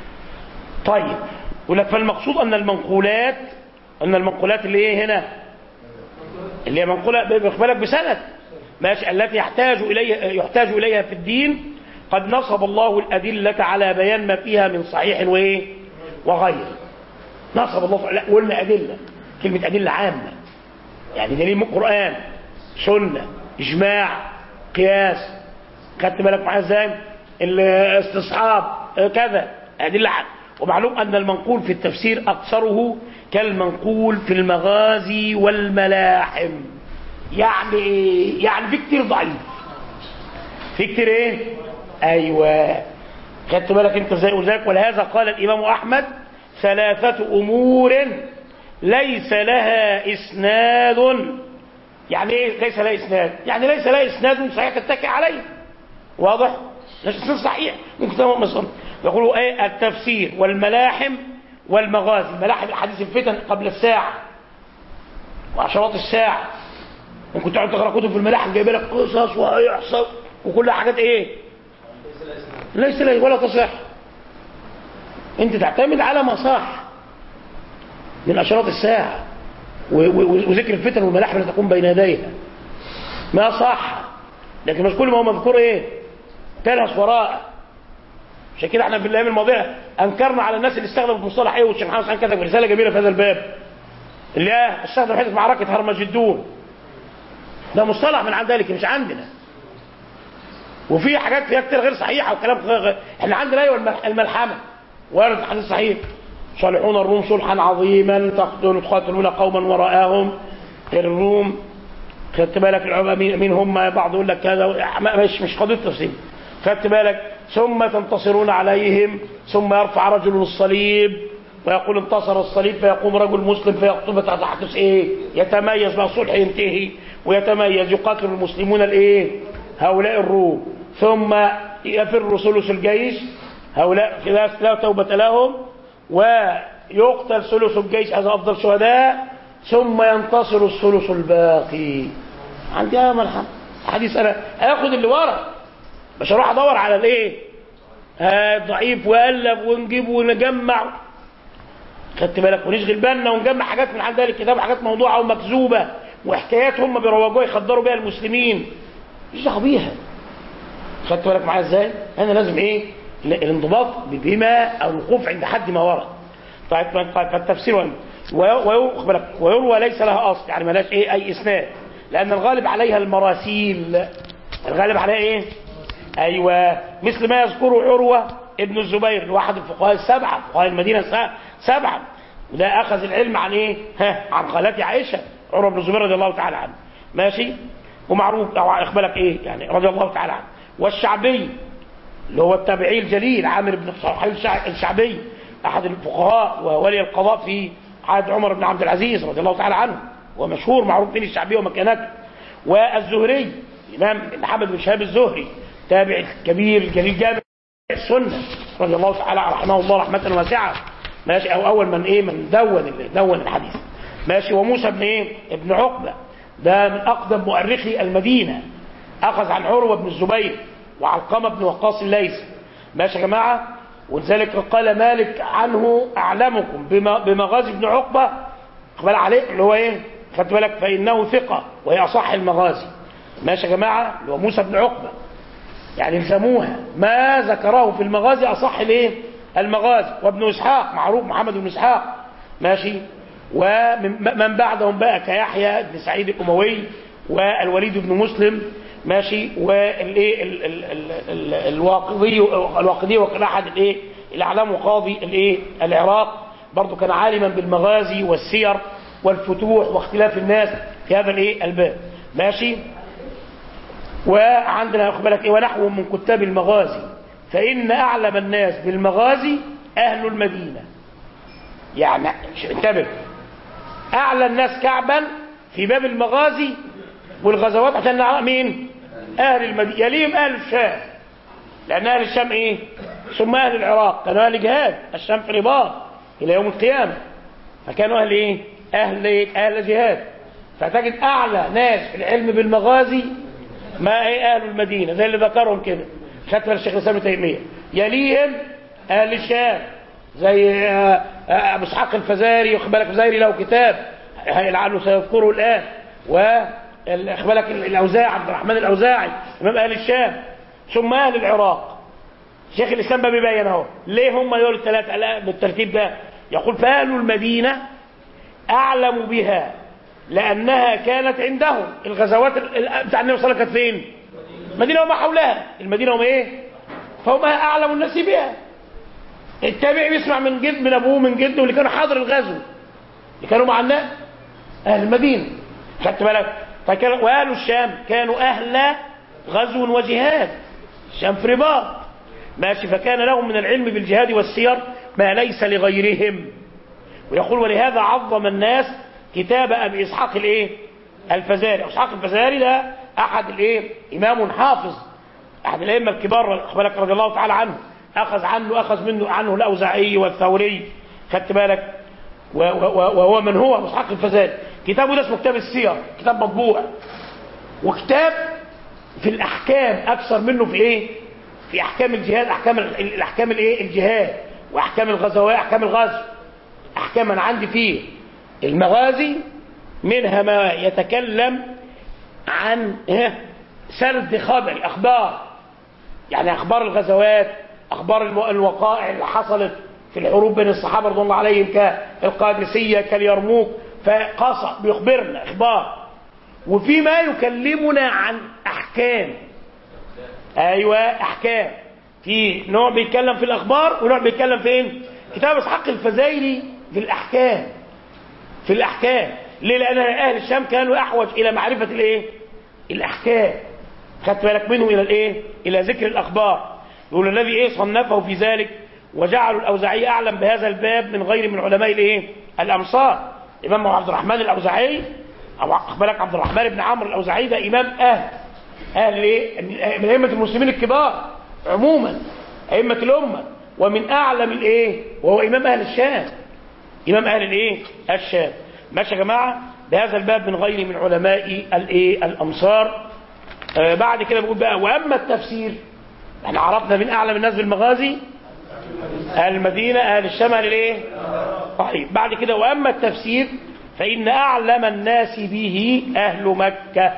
طيب يقول لك فالمقصود ان المنقولات ان المنقولات اللي ايه هنا اللي هي منقوله بالك بسند ماشي التي يحتاج اليها يحتاج اليها في الدين قد نصب الله الادله على بيان ما فيها من صحيح وايه وغيره نصب الله لا قلنا ادله كلمه ادله عامه يعني دليل من القران سنه اجماع قياس خدت بالك معايا ازاي الاستصحاب آه، كذا ادله عامه ومعلوم ان المنقول في التفسير اكثره كالمنقول في المغازي والملاحم يعني ايه يعني في كتير ضعيف في كتير ايه ايوه خدت بالك انت ازاي وذاك ولهذا قال الامام احمد ثلاثه امور ليس لها اسناد يعني ايه ليس لها اسناد يعني ليس لها اسناد صحيح تتكئ عليه واضح مش اسناد صحيح ممكن تمام مثلا يقولوا ايه التفسير والملاحم والمغازي ملاحم حديث الفتن قبل الساعه وعشرات الساعه ممكن تقعد تقرا كتب في الملاحم جايبه لك قصص وهيحصل وكلها حاجات ايه ليس لها ولا تصح انت تعتمد على ما صح من اشراط الساعه و- و- وذكر الفتن والملاحم التي تقوم بين يديها ما صح لكن مش كل ما هو مذكور ايه تلهث وراءه عشان كده احنا في الايام الماضيه انكرنا على الناس اللي استخدموا في مصطلح ايه والشيخ محمد حسين كتب رساله جميله في هذا الباب اللي هي استخدم حته معركه هرمجدون ده مصطلح من عند ذلك مش عندنا وفي حاجات فيها كتير غير صحيحه وكلام غير غير. احنا عندنا ايوه المل- الملحمه وارد في حديث صحيح صالحون الروم صلحا عظيما تقتل تقاتلون قوما وراءهم الروم خدت بالك العلماء مين مين هم بعض يقول لك كذا ما- مش مش قضيه تفصيل خدت بالك ثم تنتصرون عليهم ثم يرفع رجل الصليب ويقول انتصر الصليب فيقوم رجل مسلم فيقتل فتحدث ايه يتميز بقى الصلح ينتهي ويتميز يقاتل المسلمون الايه هؤلاء الروم ثم يفر ثلث الجيش هؤلاء لا لا توبة لهم ويقتل ثلث الجيش هذا افضل شهداء ثم ينتصر الثلث الباقي عندي يا ملحم حديث انا اخد اللي ورا مش هروح ادور على الايه آه ضعيف والف ونجيب ونجمع خدت بالك ونشغل بالنا ونجمع حاجات من عند ذلك الكتاب حاجات موضوعه ومكذوبه وحكايات هم بيروجوها يخدروا بيها المسلمين مش دعوه بيها خدت بالك معايا ازاي؟ انا لازم ايه؟ الانضباط بما او الوقوف عند حد ما ورد. طيب فالتفسير وين؟ ويروى بالك ويروى ليس لها اصل يعني ملاش ايه اي اسناد لان الغالب عليها المراسيل الغالب عليها ايه؟ ايوه مثل ما يذكره عروه ابن الزبير واحد الفقهاء السبعه فقهاء المدينه سبعه وده اخذ العلم عن ايه؟ ها عن خالتي عائشه عروه بن الزبير رضي الله تعالى عنه ماشي؟ ومعروف او اخبارك ايه يعني رضي الله تعالى عنه والشعبي اللي هو التابعي الجليل عامر بن صحيح الشعبي احد الفقهاء وولي القضاء في عهد عمر بن عبد العزيز رضي الله تعالى عنه ومشهور معروف بين الشعبيه ومكانته والزهري الامام محمد بن شهاب الزهري تابع كبير الجليل جامع السنه رضي الله تعالى رحمه الله رحمه واسعه ماشي او اول من ايه من دون دون الحديث ماشي وموسى بن ايه ابن عقبه ده من اقدم مؤرخي المدينه اخذ عن عروه بن الزبير وعلقمه بن وقاص الليثي ماشي يا جماعه ولذلك قال مالك عنه اعلمكم بمغازي بن عقبه اقبل عليه اللي هو ايه خدت بالك فانه ثقه وهي اصح المغازي ماشي يا جماعه اللي هو موسى بن عقبه يعني الزموها ما ذكره في المغازي أصح الايه المغازي وابن إسحاق معروف محمد بن إسحاق ماشي ومن بعدهم بقى كيحيى بن سعيد الأموي والوليد بن مسلم ماشي والايه ال- ال- ال- ال- الواقدي الواقدي وكان احد الايه الاعلام وقاضي الايه العراق برضه كان عالما بالمغازي والسير والفتوح واختلاف الناس في هذا الايه الباب ماشي وعندنا واخد بالك ايه ونحو من كتاب المغازي فان اعلم الناس بالمغازي اهل المدينه يعني ش- انتبه اعلى الناس كعبا في باب المغازي والغزوات عشان نعرف مين اهل المدينه يليهم اهل الشام لان اهل الشام ايه ثم اهل العراق كانوا اهل جهاد الشام في رباط الى يوم القيامه فكانوا اهل ايه اهل إيه؟ اهل جهاد فتجد اعلى ناس في العلم بالمغازي ما ايه اهل المدينه زي اللي ذكرهم كده خدت بالك الشيخ الاسلام ابن تيميه يليهم اهل الشام زي آه، آه، ابو اسحاق الفزاري واخد بالك الفزاري له كتاب لعله سيذكره الان و واخد بالك الاوزاعي عبد الرحمن الاوزاعي امام اهل الشام ثم اهل العراق شيخ الاسلام بقى بيبين اهو ليه هم دول الثلاثه لا بالترتيب ده يقول فاهل المدينه اعلم بها لانها كانت عندهم الغزوات ال- ال- بتاع النبي صلى الله عليه وسلم كانت فين؟ المدينه وما حولها المدينه هم ايه؟ فهم اعلم الناس بها التابعي بيسمع من جد من ابوه من جده اللي كانوا حاضر الغزو اللي كانوا مع الناس اهل المدينه خدت بالك فكان واهل الشام كانوا اهل غزو وجهاد الشام في رباط ماشي فكان لهم من العلم بالجهاد والسير ما ليس لغيرهم ويقول ولهذا عظم الناس كتاب ابي اسحاق الايه الفزاري اسحاق الفزاري ده احد الايه امام حافظ احد الائمه الكبار خد بالك رضي الله تعالى عنه اخذ عنه اخذ منه عنه الاوزاعي والثوري خدت بالك و- و- وهو من هو أبو اسحاق الفزاري كتابه ده اسمه كتاب السير كتاب مطبوع وكتاب في الاحكام اكثر منه في ايه في احكام الجهاد احكام ال- الاحكام الايه الجهاد واحكام الغزوات احكام الغزو احكام انا عندي فيه المغازي منها ما يتكلم عن إيه؟ سرد خبر اخبار يعني اخبار الغزوات اخبار الو- الوقائع اللي حصلت في الحروب بين الصحابه رضي الله عليهم كالقادسيه كاليرموك فقص بيخبرنا اخبار وفي ما يكلمنا عن احكام ايوه احكام في نوع بيتكلم في الاخبار ونوع بيتكلم فين كتاب اسحاق الفزايلي في الاحكام في الاحكام ليه لان اهل الشام كانوا احوج الى معرفه الايه الاحكام خدت بالك منهم الى الايه الى ذكر الاخبار يقول الذي ايه صنفه في ذلك وجعلوا الاوزاعي اعلم بهذا الباب من غير من علماء الايه الامصار امام عبد الرحمن الاوزاعي او خد بالك عبد الرحمن بن عمرو الاوزاعي ده امام اهل اهل ايه من ائمه المسلمين الكبار عموما ائمه الامه ومن اعلم الايه وهو امام اهل الشام امام اهل الايه الشام ماشي يا جماعه بهذا الباب من غير من علماء الايه الامصار آه بعد كده بيقول بقى واما التفسير احنا عرفنا من اعلم الناس بالمغازي اهل المدينه اهل الشام اهل الايه طيب بعد كده واما التفسير فان اعلم الناس به اهل مكه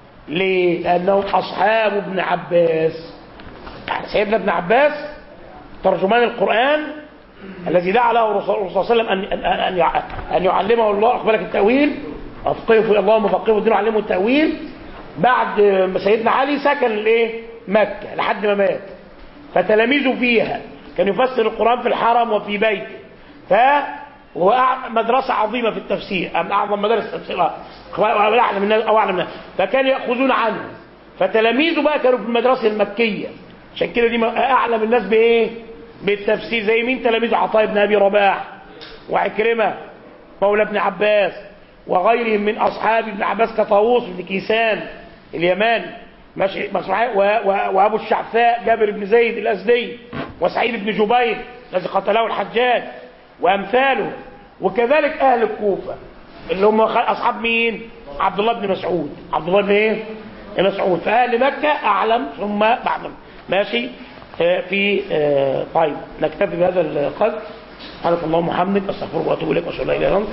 ليه لانهم اصحاب ابن عباس يعني سيدنا ابن عباس ترجمان القران الذي دعا له الرسول صلى الله عليه وسلم ان ان ان يع- ان يعلمه الله اخبرك التاويل افقهه في اللهم فقهه الدين وعلمه التاويل بعد ما سيدنا علي سكن الايه مكه لحد ما مات فتلاميذه فيها كان يفسر القران في الحرم وفي بيته ف هو أع- مدرسة عظيمة في التفسير أم أعظم مدارس التفسير آه. أو أعلم الناس أو أعلم الناس فكانوا يأخذون عنه فتلاميذه بقى كانوا في المدرسة المكية عشان كده دي م- أعلم الناس بإيه؟ بالتفسير زي مين تلاميذ عطاء بن أبي رباح وعكرمة مولى ابن عباس وغيرهم من أصحاب ابن عباس كطاووس بن كيسان اليماني ماشي مصرعي و... و... وأبو الشعثاء جابر بن زيد الأزدي وسعيد بن جبير الذي قتله الحجاج وأمثاله وكذلك أهل الكوفة اللي هم خ- أصحاب مين؟ عبد الله بن مسعود عبد الله بن إيه؟ بن مسعود فأهل مكة أعلم ثم بعدهم ماشي آه، في آه، طيب نكتفي بهذا القدر سبحانك اللهم وبحمدك استغفرك واتوب اليك واشهد ان لا اله الا انت